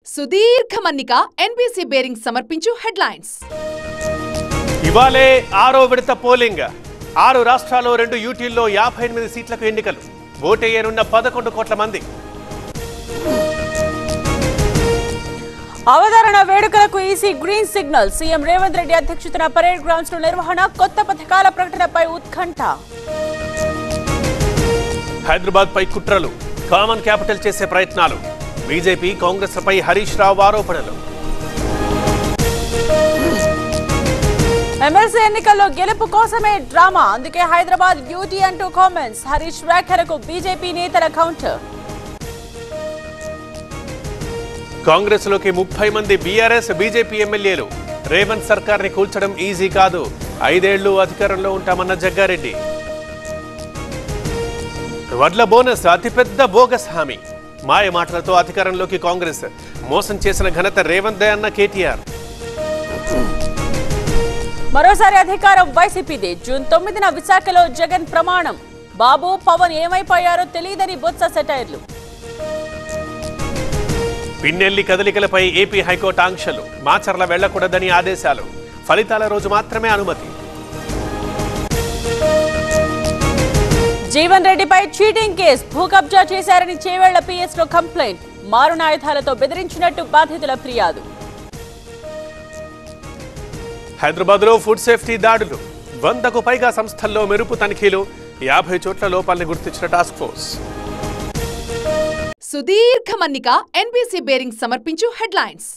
సుదీర్ఘ మన్నిక NBC bearing సమర్పించు హెడ్లైన్స్ ఇవాళే ఆరో విడత పోలింగ్ ఆరు రాష్ట్రాల్లో రెండు యూటీల్లో యాభై ఎనిమిది సీట్లకు ఎన్నికలు ఓటేయనున్న పదకొండు కోట్ల మంది అవతరణ వేడుకలకు EC green signal CM Revanth Reddy అధ్యక్షతన పరేడ్ గ్రౌండ్స్ లో నిర్వహణ కొత్త పథకాల ప్రకటనపై ఉత్కంఠ హైదరాబాద్ పై కుట్రలు కామన్ క్యాపిటల్ చేసే ప్రయత్నాలు బీజేపీ కాంగ్రెస్లపై హరీష్ రావు ఆరోపణలు ఎమ్మెల్సీ ఎన్నికల్లో గెలుపు కోసమే డ్రామా అందుకే హైదరాబాద్ యూటీ అంటూ కామెంట్స్ హరీష్ వ్యాఖ్యలకు బీజేపీ నేతల కౌంటర్ కాంగ్రెస్లోకి ముప్పై మంది బీఆర్ఎస్ బీజేపీ ఎమ్మెల్యేలు రేవంత్ సర్కార్ని కూల్చడం ఈజీ కాదు ఐదేళ్లు అధికారంలో ఉంటామన్న జగ్గారెడ్డి వడ్ల బోనస్ అతిపెద్ద బోగస్ హామీ మాయ మాటలతో అధికారంలోకి కాంగ్రెస్ మోసం చేసిన ఘనత రేవంత్ దే అన్న కేటీఆర్ మరోసారి అధికారం వైసీపీదే జూన్ తొమ్మిదిన విశాఖలో జగన్ ప్రమాణం బాబు పవన్ ఏమైపోయారో తెలియదని బొత్స సెటైర్లు పిన్నెల్లి కదలికలపై ఏపీ హైకోర్టు ఆంక్షలు మాచర్ల వెళ్లకూడదని ఆదేశాలు ఫలితాల రోజు మాత్రమే అనుమతి జీవన్ రెడ్డిపై చీటింగ్ కేసు భూ కబ్జా చేశారని చేవేళ్ల పిఎస్ లో కంప్లైంట్ మారునాయుధాలతో బెదిరించినట్టు బాధితుల ఫిర్యాదు హైదరాబాద్లో ఫుడ్ సేఫ్టీ దాడులు వందకు పైగా సంస్థల్లో మెరుపు తనిఖీలు యాభై చోట్ల లోపాలను గుర్తించిన టాస్క్ ఫోర్స్ సుదీర్ఘ మన్నిక ఎన్బీసీ బేరింగ్ సమర్పించు హెడ్లైన్స్